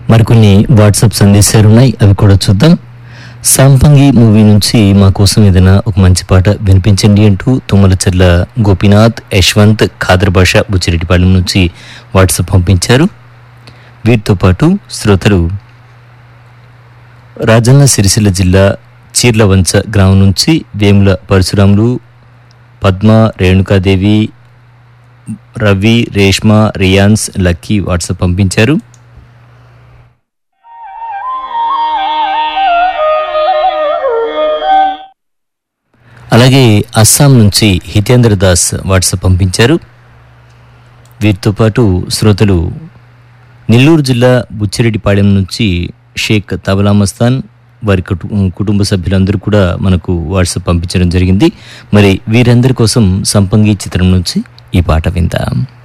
మరికొన్ని వాట్సాప్ సందేశాలు ఉన్నాయి అవి కూడా చూద్దాం సంపంగి మూవీ నుంచి మా కోసం ఏదైనా ఒక మంచి పాట వినిపించండి అంటూ తుమ్మలచెర్ల గోపీనాథ్ యశ్వంత్ ఖాదర్ భాష బుచ్చిరెడ్డిపాలెం నుంచి వాట్సాప్ పంపించారు వీటితో పాటు శ్రోతలు రాజన్న సిరిసిల్ల జిల్లా చీర్లవంచ గ్రామం నుంచి వేముల పరశురాములు పద్మ రేణుకాదేవి రవి రేష్మ రియాన్స్ లక్కీ వాట్సాప్ పంపించారు అలాగే అస్సాం నుంచి హితేంద్ర దాస్ వాట్సాప్ పంపించారు వీరితో పాటు శ్రోతలు నెల్లూరు జిల్లా బుచ్చిరెడ్డిపాళెం నుంచి షేక్ తబలా మస్తాన్ వారి కుటు- కుటుంబ సభ్యులందరూ కూడా మనకు వాట్సాప్ పంపించడం జరిగింది మరి వీరందరి కోసం సంపంగి చిత్రం నుంచి ఈ పాట విందాం